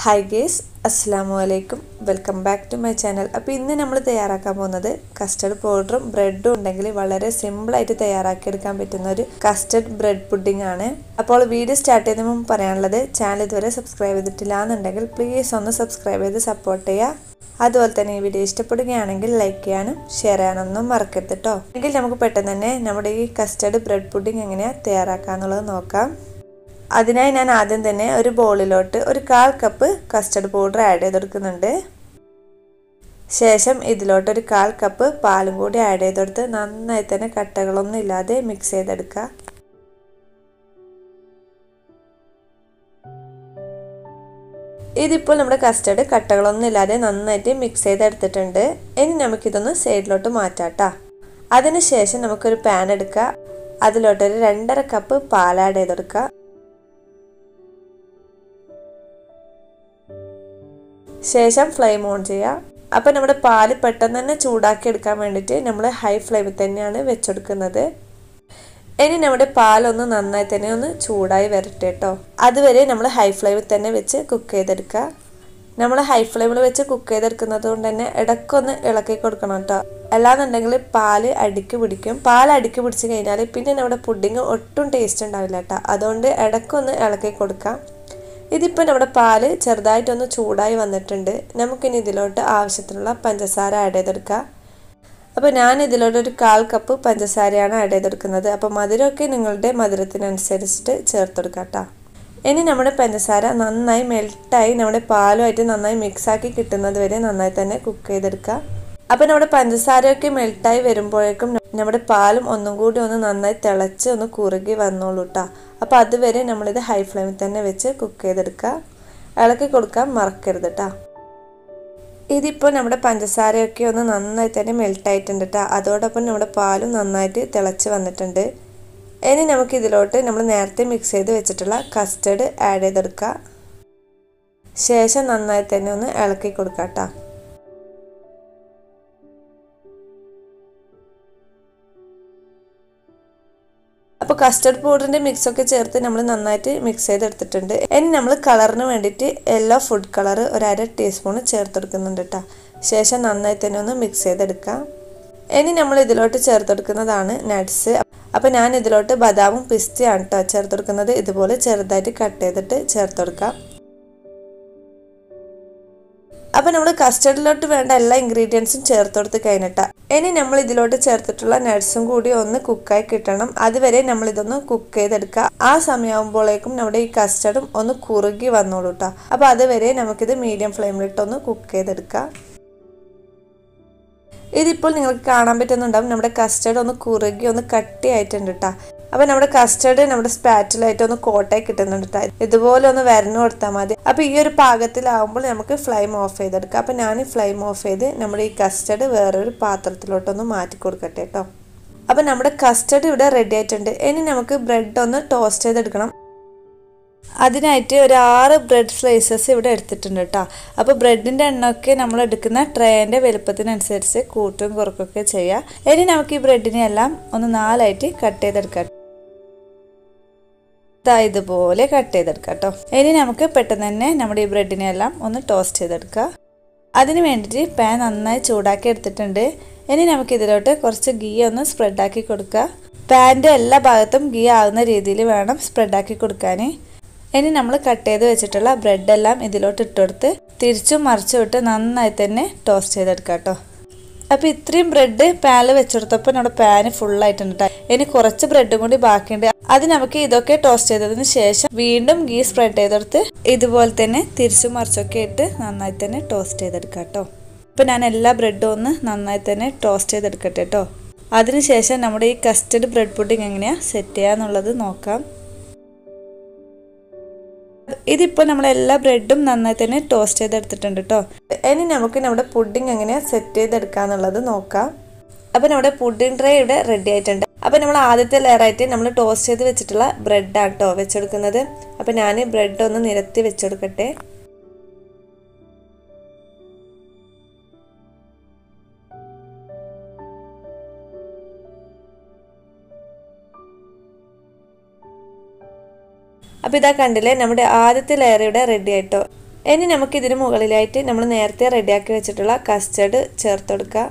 hi guys അസ്സാമു അലൈക്കും welcome back to my channel അപ്പോൾ ഇന്ന് നമ്മൾ തയ്യാറാക്കാൻ പോകുന്നത് കസ്റ്റർഡ് പൗഡറും ബ്രെഡും ഉണ്ടെങ്കിൽ വളരെ സിമ്പിളായിട്ട് തയ്യാറാക്കിയെടുക്കാൻ പറ്റുന്ന ഒരു കസ്റ്റർഡ് ബ്രെഡ് പുഡിംഗ് ആണ് അപ്പോൾ വീഡിയോ സ്റ്റാർട്ട് ചെയ്യുന്ന മുമ്പ് പറയാനുള്ളത് ചാനൽ ഇതുവരെ സബ്സ്ക്രൈബ് ചെയ്തിട്ടില്ല എന്നുണ്ടെങ്കിൽ പ്ലീസ് ഒന്ന് സബ്സ്ക്രൈബ് ചെയ്ത് സപ്പോർട്ട് ചെയ്യുക അതുപോലെ തന്നെ ഈ വീഡിയോ ഇഷ്ടപ്പെടുകയാണെങ്കിൽ ലൈക്ക് ചെയ്യാനും ഷെയർ ചെയ്യാനൊന്നും മറക്കരുത് കേട്ടോ എങ്കിൽ നമുക്ക് പെട്ടെന്ന് തന്നെ നമ്മുടെ ഈ കസ്റ്റർഡ് ബ്രെഡ് പുഡിംഗ് എങ്ങനെയാണ് തയ്യാറാക്കാന്നുള്ളത് നോക്കാം അതിനായി ഞാൻ ആദ്യം തന്നെ ഒരു ബോളിലോട്ട് ഒരു കാൽ കപ്പ് കസ്റ്റർഡ് പൗഡർ ആഡ് ചെയ്തെടുക്കുന്നുണ്ട് ശേഷം ഇതിലോട്ട് ഒരു കാൽ കപ്പ് പാലും കൂടി ആഡ് ചെയ്തെടുത്ത് നന്നായി തന്നെ കട്ടകളൊന്നും ഇല്ലാതെ മിക്സ് ചെയ്തെടുക്കുക ഇതിപ്പോൾ നമ്മുടെ കസ്റ്റർഡ് കട്ടകളൊന്നും ഇല്ലാതെ നന്നായിട്ട് മിക്സ് ചെയ്തെടുത്തിട്ടുണ്ട് ഇനി നമുക്കിതൊന്ന് സൈഡിലോട്ട് മാറ്റാട്ടാ അതിനുശേഷം നമുക്കൊരു പാൻ എടുക്കുക അതിലോട്ടൊരു രണ്ടര കപ്പ് പാൽ ആഡ് ചെയ്തെടുക്കുക ശേഷം ഫ്ലെയിം ഓൺ ചെയ്യുക അപ്പോൾ നമ്മുടെ പാല് പെട്ടെന്ന് തന്നെ ചൂടാക്കി എടുക്കാൻ വേണ്ടിയിട്ട് നമ്മൾ ഹൈ ഫ്ലെയിമിൽ തന്നെയാണ് വെച്ചെടുക്കുന്നത് ഇനി നമ്മുടെ പാലൊന്ന് നന്നായി തന്നെ ഒന്ന് ചൂടായി വരട്ടെ കേട്ടോ അതുവരെ നമ്മൾ ഹൈ ഫ്ലെയിമിൽ തന്നെ വെച്ച് കുക്ക് ചെയ്തെടുക്കുക നമ്മൾ ഹൈ ഫ്ലെയിമിൽ വെച്ച് കുക്ക് ചെയ്തെടുക്കുന്നത് കൊണ്ട് തന്നെ ഇടയ്ക്കൊന്ന് ഇളക്കി കൊടുക്കണം കേട്ടോ അല്ലാന്നുണ്ടെങ്കിൽ പാല് അടിക്ക് പിടിക്കും പാൽ അടിക്ക് പിടിച്ച് കഴിഞ്ഞാൽ പിന്നെ നമ്മുടെ പുഡിങ് ഒട്ടും ടേസ്റ്റ് ഉണ്ടാവില്ല കേട്ടോ അതുകൊണ്ട് ഇടയ്ക്കൊന്ന് ഇളക്കി കൊടുക്കാം ഇതിപ്പോൾ നമ്മുടെ പാല് ചെറുതായിട്ടൊന്ന് ചൂടായി വന്നിട്ടുണ്ട് നമുക്കിനി ഇതിലോട്ട് ആവശ്യത്തിനുള്ള പഞ്ചസാര ആഡ് ചെയ്തെടുക്കാം അപ്പോൾ ഞാൻ ഇതിലോട്ട് ഒരു കാൽ കപ്പ് പഞ്ചസാരയാണ് ആഡ് ചെയ്തെടുക്കുന്നത് അപ്പോൾ മധുരമൊക്കെ നിങ്ങളുടെ മധുരത്തിനനുസരിച്ചിട്ട് ചേർത്തെടുക്കാം കേട്ടോ ഇനി നമ്മുടെ പഞ്ചസാര നന്നായി മെൽട്ടായി നമ്മുടെ പാലുമായിട്ട് നന്നായി മിക്സാക്കി കിട്ടുന്നത് വരെ നന്നായി തന്നെ കുക്ക് ചെയ്തെടുക്കുക അപ്പോൾ നമ്മുടെ പഞ്ചസാരയൊക്കെ മെൽട്ടായി വരുമ്പോഴേക്കും നമ്മുടെ പാലും ഒന്നും കൂടി ഒന്ന് നന്നായി തിളച്ച് ഒന്ന് കുറുകി വന്നോളൂ കേട്ടോ അപ്പോൾ അതുവരെ നമ്മളിത് ഹൈ ഫ്ലെയിമിൽ തന്നെ വെച്ച് കുക്ക് ചെയ്തെടുക്കുക ഇളക്കി കൊടുക്കാൻ മറക്കരുത് കേട്ടോ ഇതിപ്പോൾ നമ്മുടെ പഞ്ചസാരയൊക്കെ ഒന്ന് നന്നായി തന്നെ മെൽട്ടായിട്ടുണ്ട് കേട്ടോ അതോടൊപ്പം നമ്മുടെ പാലും നന്നായിട്ട് തിളച്ച് വന്നിട്ടുണ്ട് ഇനി നമുക്ക് ഇതിലോട്ട് നമ്മൾ നേരത്തെ മിക്സ് ചെയ്ത് വെച്ചിട്ടുള്ള കസ്റ്റർഡ് ആഡ് ചെയ്തെടുക്കുക ശേഷം നന്നായി തന്നെ ഒന്ന് ഇളക്കി കൊടുക്കാം കേട്ടോ അപ്പോൾ കസ്റ്റർഡ് പൗഡറിൻ്റെ മിക്സൊക്കെ ചേർത്ത് നമ്മൾ നന്നായിട്ട് മിക്സ് ചെയ്തെടുത്തിട്ടുണ്ട് ഇനി നമ്മൾ കളറിന് വേണ്ടിയിട്ട് യെല്ലോ ഫുഡ് കളർ ഒരു അര ടീസ്പൂൺ ചേർത്തെടുക്കുന്നുണ്ട് കേട്ടോ ശേഷം നന്നായി തന്നെ ഒന്ന് മിക്സ് ചെയ്തെടുക്കാം ഇനി നമ്മൾ ഇതിലോട്ട് ചേർത്തെടുക്കുന്നതാണ് നട്ട്സ് അപ്പോൾ ഞാൻ ഇതിലോട്ട് ബദാമും പിസ്തയാണ് കേട്ടോ ചേർത്തെടുക്കുന്നത് ഇതുപോലെ ചെറുതായിട്ട് കട്ട് ചെയ്തിട്ട് ചേർത്തെടുക്കാം അപ്പോൾ നമ്മൾ കസ്റ്റർഡിലോട്ട് വേണ്ട എല്ലാ ഇൻഗ്രീഡിയൻസും ചേർത്ത് കൊടുത്ത് കഴിഞ്ഞിട്ടാ ഇനി നമ്മൾ ഇതിലോട്ട് ചേർത്തിട്ടുള്ള നട്ട്സും കൂടി ഒന്ന് കുക്കായി കിട്ടണം അതുവരെ നമ്മൾ ഇതൊന്ന് കുക്ക് ചെയ്തെടുക്കുക ആ സമയമാകുമ്പോഴേക്കും നമ്മുടെ ഈ കസ്റ്റർഡും ഒന്ന് കുറുകി വന്നോളൂ കേട്ടോ അപ്പോൾ അതുവരെ നമുക്കിത് മീഡിയം ഫ്ലെയിമിലിട്ടൊന്ന് കുക്ക് ചെയ്തെടുക്കാം ഇതിപ്പോൾ നിങ്ങൾക്ക് കാണാൻ പറ്റുന്നുണ്ടാവും നമ്മുടെ കസ്റ്റർഡ് ഒന്ന് കുറുകി ഒന്ന് കട്ടിയായിട്ടുണ്ട് കേട്ടോ അപ്പോൾ നമ്മുടെ കസ്റ്റർഡ് നമ്മുടെ സ്പാറ്റിലായിട്ട് ഒന്ന് കോട്ടായി കിട്ടുന്നുണ്ട് കേട്ടോ ഇതുപോലെ ഒന്ന് വരഞ്ഞു കൊടുത്താൽ മതി അപ്പോൾ ഈ ഒരു പാകത്തിലാവുമ്പോൾ നമുക്ക് ഫ്ലെയിം ഓഫ് ചെയ്തെടുക്കാം അപ്പോൾ ഞാൻ ഫ്ലെയിം ഓഫ് ചെയ്ത് നമ്മുടെ ഈ കസ്റ്റർഡ് വേറൊരു പാത്രത്തിലോട്ടൊന്ന് മാറ്റി കൊടുക്കട്ടെ കേട്ടോ അപ്പോൾ നമ്മുടെ കസ്റ്റർഡ് ഇവിടെ റെഡി ആയിട്ടുണ്ട് ഇനി നമുക്ക് ബ്രെഡ് ഒന്ന് ടോസ്റ്റ് ചെയ്തെടുക്കണം അതിനായിട്ട് ഒരു ആറ് ബ്രെഡ് സ്ലൈസസ് ഇവിടെ എടുത്തിട്ടുണ്ട് കേട്ടോ അപ്പോൾ ബ്രെഡിൻ്റെ എണ്ണമൊക്കെ നമ്മൾ എടുക്കുന്ന ട്രേൻ്റെ വലുപ്പത്തിനനുസരിച്ച് കൂട്ടും കുറക്കൊക്കെ ചെയ്യാം ഇനി നമുക്ക് ഈ ബ്രെഡിനെ എല്ലാം ഒന്ന് നാലായിട്ട് കട്ട് ചെയ്തെടുക്കാം ഇതുപോലെ കട്ട് ചെയ്തെടുക്കാം കേട്ടോ ഇനി നമുക്ക് പെട്ടെന്ന് തന്നെ നമ്മുടെ ഈ ബ്രെഡിനെ എല്ലാം ഒന്ന് ടോസ്റ്റ് ചെയ്തെടുക്കുക അതിന് വേണ്ടിയിട്ട് പാൻ നന്നായി ചൂടാക്കി എടുത്തിട്ടുണ്ട് ഇനി നമുക്ക് ഇതിലോട്ട് കുറച്ച് ഗീ ഒന്ന് സ്പ്രെഡാക്കി കൊടുക്കുക പാൻ്റെ എല്ലാ ഭാഗത്തും ഗീ ആകുന്ന രീതിയിൽ വേണം സ്പ്രെഡാക്കി കൊടുക്കാൻ ഇനി നമ്മൾ കട്ട് ചെയ്ത് വെച്ചിട്ടുള്ള ബ്രെഡെല്ലാം ഇതിലോട്ട് ഇട്ടുകൊടുത്ത് തിരിച്ചും മറിച്ചും ഇട്ട് നന്നായി തന്നെ ടോസ്റ്റ് ചെയ്തെടുക്കാം കേട്ടോ അപ്പോൾ ഇത്രയും ബ്രെഡ് പാനിൽ വെച്ചെടുത്തപ്പോൾ നമ്മുടെ പാന് ഫുള്ളായിട്ടുണ്ട് കേട്ടോ ഇനി കുറച്ച് ബ്രെഡും കൂടി ബാക്കിയുണ്ട് അത് നമുക്ക് ഇതൊക്കെ ടോസ്റ്റ് ചെയ്തതിന് ശേഷം വീണ്ടും ഗീ സ്പ്രെഡ് ചെയ്തെടുത്ത് ഇതുപോലെ തന്നെ തിരിച്ചും മറിച്ചൊക്കെ ഇട്ട് നന്നായി തന്നെ ടോസ്റ്റ് ചെയ്തെടുക്കാം കേട്ടോ ഇപ്പോൾ ഞാൻ എല്ലാ ബ്രെഡും ഒന്ന് നന്നായി തന്നെ ടോസ്റ്റ് ചെയ്തെടുക്കട്ടെ കേട്ടോ അതിനുശേഷം നമ്മുടെ ഈ കസ്റ്റഡ് ബ്രെഡ് പുഡിങ് എങ്ങനെയാണ് സെറ്റ് ചെയ്യാന്നുള്ളത് നോക്കാം ഇതിപ്പോൾ നമ്മൾ എല്ലാ ബ്രെഡും നന്നായി തന്നെ ടോസ്റ്റ് ചെയ്തെടുത്തിട്ടുണ്ട് കേട്ടോ ഇനി നമുക്ക് നമ്മുടെ പുഡിങ് എങ്ങനെയാണ് സെറ്റ് ചെയ്തെടുക്കാന്നുള്ളത് നോക്കാം അപ്പോൾ നമ്മുടെ പുഡിങ് ട്രേ ഇവിടെ റെഡി ആയിട്ടുണ്ട് അപ്പോൾ നമ്മൾ ആദ്യത്തെ ലെയറായിട്ട് നമ്മൾ ടോസ്റ്റ് ചെയ്ത് വെച്ചിട്ടുള്ള ബ്രെഡാണ് കേട്ടോ വെച്ചെടുക്കുന്നത് അപ്പോൾ ഞാൻ ബ്രെഡ് ഒന്ന് നിരത്തി വെച്ചെടുക്കട്ടെ അപ്പോൾ ഇതാ കണ്ടില്ലേ നമ്മുടെ ആദ്യത്തെ ലെയർ ഇവിടെ റെഡി ആയിട്ടോ ഇനി നമുക്ക് ഇതിന് മുകളിലായിട്ട് നമ്മൾ നേരത്തെ റെഡിയാക്കി വെച്ചിട്ടുള്ള കസ്റ്റർഡ് ചേർത്ത് കൊടുക്കുക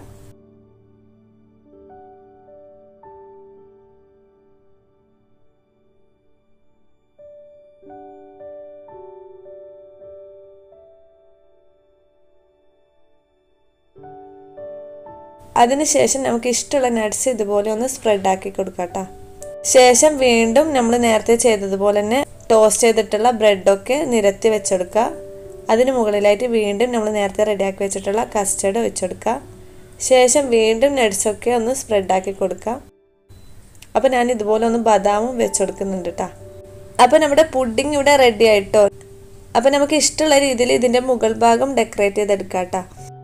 അതിനുശേഷം നമുക്ക് ഇഷ്ടമുള്ള നട്ട്സ് ഇതുപോലെ ഒന്ന് സ്പ്രെഡ് ആക്കി കൊടുക്കാം കേട്ടോ ശേഷം വീണ്ടും നമ്മൾ നേരത്തെ ചെയ്തതുപോലെ തന്നെ ടോസ്റ്റ് ചെയ്തിട്ടുള്ള ബ്രെഡൊക്കെ നിരത്തി വെച്ചെടുക്കുക അതിന് മുകളിലായിട്ട് വീണ്ടും നമ്മൾ നേരത്തെ റെഡിയാക്കി വെച്ചിട്ടുള്ള കസ്റ്റർഡ് വെച്ചെടുക്കുക ശേഷം വീണ്ടും നട്ട്സൊക്കെ ഒന്ന് സ്പ്രെഡ് ആക്കി കൊടുക്കുക അപ്പോൾ ഞാൻ ഇതുപോലെ ഒന്ന് ബദാമും വെച്ചെടുക്കുന്നുണ്ട് കേട്ടോ അപ്പോൾ നമ്മുടെ പുഡിംഗ് ഇവിടെ റെഡി ആയിട്ടോ അപ്പോൾ നമുക്ക് ഇഷ്ടമുള്ള രീതിയിൽ ഇതിൻ്റെ മുകൾ ഭാഗം ഡെക്കറേറ്റ് ചെയ്തെടുക്കാം കേട്ടോ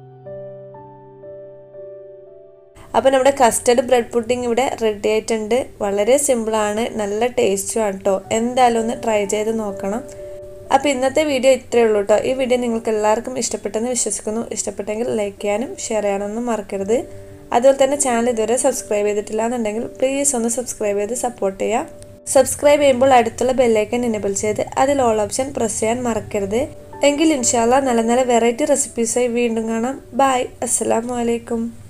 അപ്പോൾ നമ്മുടെ കസ്റ്റർഡ് ബ്രെഡ് പുഡിംഗ് ഇവിടെ റെഡി ആയിട്ടുണ്ട് വളരെ സിമ്പിളാണ് നല്ല ടേസ്റ്റുമാണ് കേട്ടോ എന്തായാലും ഒന്ന് ട്രൈ ചെയ്ത് നോക്കണം അപ്പോൾ ഇന്നത്തെ വീഡിയോ ഇത്രയേ ഉള്ളൂ കേട്ടോ ഈ വീഡിയോ നിങ്ങൾക്ക് എല്ലാവർക്കും ഇഷ്ടപ്പെട്ടെന്ന് വിശ്വസിക്കുന്നു ഇഷ്ടപ്പെട്ടെങ്കിൽ ലൈക്ക് ചെയ്യാനും ഷെയർ ചെയ്യാനൊന്നും മറക്കരുത് അതുപോലെ തന്നെ ചാനൽ ഇതുവരെ സബ്സ്ക്രൈബ് ചെയ്തിട്ടില്ല എന്നുണ്ടെങ്കിൽ പ്ലീസ് ഒന്ന് സബ്സ്ക്രൈബ് ചെയ്ത് സപ്പോർട്ട് ചെയ്യുക സബ്സ്ക്രൈബ് ചെയ്യുമ്പോൾ അടുത്തുള്ള ബെല്ലൈക്കൻ എനേബിൾ ചെയ്ത് അതിൽ ഓൾ ഓപ്ഷൻ പ്രസ് ചെയ്യാൻ മറക്കരുത് എങ്കിൽ ഇൻഷാല്ല നല്ല നല്ല വെറൈറ്റി റെസിപ്പീസായി വീണ്ടും കാണാം ബായ് അസ്സലാമു അലൈക്കും